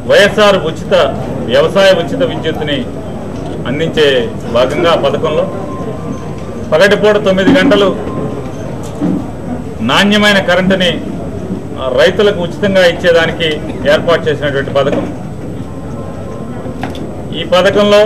వైఎస్ఆర్ ఉచిత వ్యవసాయ ఉచిత విద్యుత్తుని అందించే భాగంగా ఆ పథకంలో పగటిపూట తొమ్మిది గంటలు నాణ్యమైన కరెంటుని ఆ, రైతులకు ఉచితంగా ఇచ్చేదానికి ఏర్పాటు చేసినటువంటి పథకం ఈ పథకంలో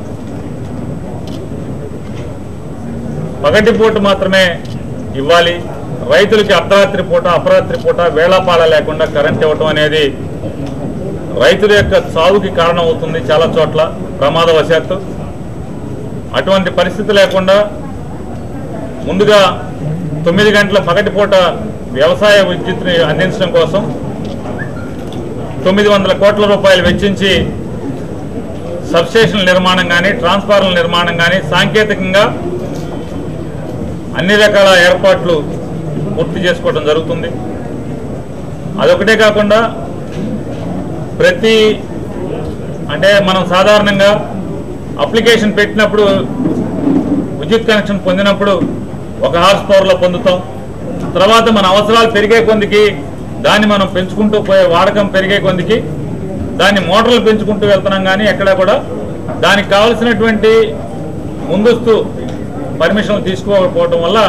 పగటిపూట మాత్రమే ఇవ్వాలి రైతులకి అర్ధరాత్రి పూట అపరాత్రి పూట వేళాపాళ లేకుండా కరెంట్ ఇవ్వటం అనేది రైతుల యొక్క చావుకి కారణం అవుతుంది చాలా చోట్ల ప్రమాదవశాత్తు అటువంటి పరిస్థితి లేకుండా ముందుగా తొమ్మిది గంటల పగటిపూట వ్యవసాయ విద్యుత్ని అందించడం కోసం తొమ్మిది వందల కోట్ల రూపాయలు వెచ్చించి సబ్స్టేషన్ల నిర్మాణం కానీ ట్రాన్స్ఫార్మర్ల నిర్మాణం కానీ సాంకేతికంగా అన్ని రకాల ఏర్పాట్లు పూర్తి చేసుకోవడం జరుగుతుంది అదొకటే కాకుండా ప్రతి అంటే మనం సాధారణంగా అప్లికేషన్ పెట్టినప్పుడు విద్యుత్ కనెక్షన్ పొందినప్పుడు ఒక హార్స్ పవర్లో పొందుతాం తర్వాత మన అవసరాలు పెరిగే కొందికి దాన్ని మనం పెంచుకుంటూ పోయే వాడకం పెరిగే కొందికి దాన్ని మోటార్లు పెంచుకుంటూ వెళ్తున్నాం కానీ ఎక్కడా కూడా దానికి కావలసినటువంటి ముందస్తు పర్మిషన్లు తీసుకోకపోవడం వల్ల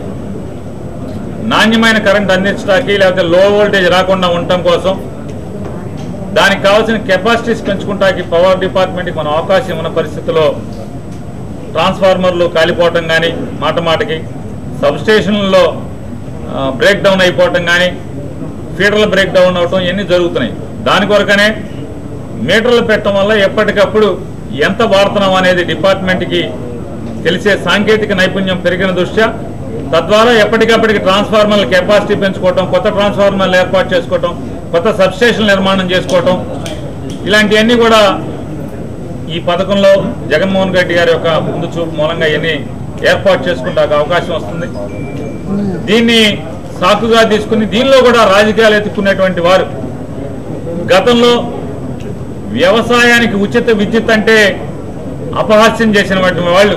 నాణ్యమైన కరెంట్ అందించడానికి లేకపోతే లో వోల్టేజ్ రాకుండా ఉండటం కోసం దానికి కావాల్సిన కెపాసిటీస్ పెంచుకుంటానికి పవర్ డిపార్ట్మెంట్కి మనం అవకాశం ఉన్న పరిస్థితుల్లో ట్రాన్స్ఫార్మర్లు కాలిపోవటం కానీ మాట మాటకి సబ్స్టేషన్లలో బ్రేక్ డౌన్ అయిపోవటం కానీ ఫీడర్లు బ్రేక్ డౌన్ అవటం ఇవన్నీ జరుగుతున్నాయి దాని కొరకనే మీటర్లు పెట్టడం వల్ల ఎప్పటికప్పుడు ఎంత వాడుతున్నాం అనేది డిపార్ట్మెంట్కి తెలిసే సాంకేతిక నైపుణ్యం పెరిగిన దృష్ట్యా తద్వారా ఎప్పటికప్పటికి ట్రాన్స్ఫార్మర్ల కెపాసిటీ పెంచుకోవటం కొత్త ట్రాన్స్ఫార్మర్లు ఏర్పాటు చేసుకోవటం కొత్త సబ్స్టేషన్ నిర్మాణం చేసుకోవటం ఇలాంటివన్నీ కూడా ఈ పథకంలో జగన్మోహన్ రెడ్డి గారి యొక్క ముందు చూపు మూలంగా ఇవన్నీ ఏర్పాటు చేసుకుంటే అవకాశం వస్తుంది దీన్ని సాకుగా తీసుకుని దీనిలో కూడా రాజకీయాలు ఎత్తుకునేటువంటి వారు గతంలో వ్యవసాయానికి ఉచిత విద్యుత్ అంటే అపహాస్యం చేసినటువంటి వాళ్ళు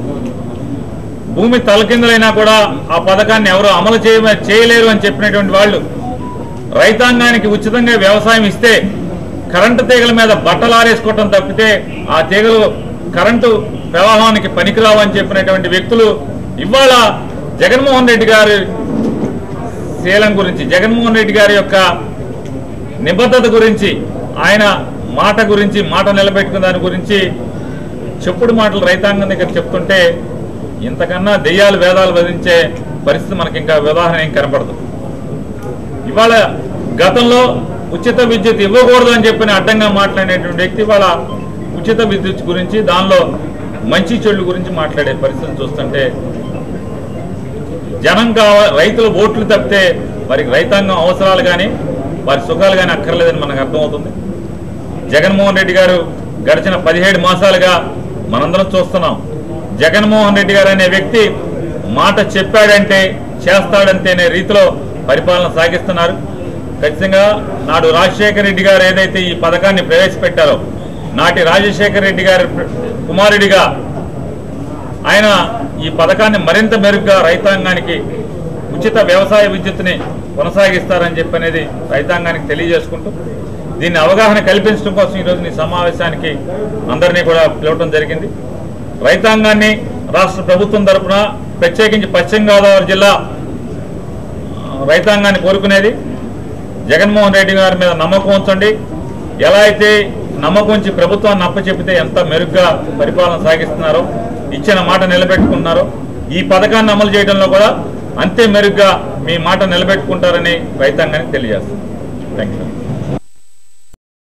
భూమి తలకిందులైనా కూడా ఆ పథకాన్ని ఎవరు అమలు చేయ చేయలేరు అని చెప్పినటువంటి వాళ్ళు రైతాంగానికి ఉచితంగా వ్యవసాయం ఇస్తే కరెంటు తీగల మీద బట్టలు ఆరేసుకోవటం తప్పితే ఆ తీగలు కరెంటు ప్రవాహానికి పనికిరావు అని చెప్పినటువంటి వ్యక్తులు ఇవాళ జగన్మోహన్ రెడ్డి గారి శీలం గురించి జగన్మోహన్ రెడ్డి గారి యొక్క నిబద్ధత గురించి ఆయన మాట గురించి మాట నిలబెట్టుకున్న దాని గురించి చెప్పుడు మాటలు రైతాంగం దగ్గర చెప్తుంటే ఇంతకన్నా దెయ్యాలు వేదాలు వధించే పరిస్థితి మనకి ఇంకా ఉదాహరణ ఏం కనపడదు ఇవాళ గతంలో ఉచిత విద్యుత్ ఇవ్వకూడదు అని చెప్పిన అడ్డంగా మాట్లాడేటువంటి వ్యక్తి ఇవాళ ఉచిత విద్యుత్ గురించి దానిలో మంచి చెడు గురించి మాట్లాడే పరిస్థితి చూస్తుంటే జనం కావ రైతుల ఓట్లు తప్పితే వారికి రైతాంగం అవసరాలు కానీ వారి సుఖాలు కానీ అక్కర్లేదని మనకు అర్థమవుతుంది జగన్మోహన్ రెడ్డి గారు గడిచిన పదిహేడు మాసాలుగా మనందరం చూస్తున్నాం జగన్మోహన్ రెడ్డి గారు అనే వ్యక్తి మాట చెప్పాడంటే చేస్తాడంటే అనే రీతిలో పరిపాలన సాగిస్తున్నారు ఖచ్చితంగా నాడు రాజశేఖర రెడ్డి గారు ఏదైతే ఈ పథకాన్ని ప్రవేశపెట్టారో నాటి రాజశేఖర రెడ్డి గారి కుమారుడిగా ఆయన ఈ పథకాన్ని మరింత మెరుగ్గా రైతాంగానికి ఉచిత వ్యవసాయ విద్యుత్తుని కొనసాగిస్తారని చెప్పి అనేది రైతాంగానికి తెలియజేసుకుంటూ దీన్ని అవగాహన కల్పించడం కోసం ఈరోజు ఈ సమావేశానికి అందరినీ కూడా పిలవటం జరిగింది రైతాంగాన్ని రాష్ట్ర ప్రభుత్వం తరపున ప్రత్యేకించి పశ్చిమ గోదావరి జిల్లా ఆ, రైతాంగాన్ని కోరుకునేది జగన్మోహన్ రెడ్డి గారి మీద నమ్మకం ఉంచండి ఎలా అయితే నమ్మకం ఉంచి ప్రభుత్వాన్ని అప్పచెప్పితే ఎంత మెరుగ్గా పరిపాలన సాగిస్తున్నారో ఇచ్చిన మాట నిలబెట్టుకున్నారో ఈ పథకాన్ని అమలు చేయడంలో కూడా అంతే మెరుగ్గా మీ మాట నిలబెట్టుకుంటారని రైతాంగానికి తెలియజేస్తాను థ్యాంక్ యూ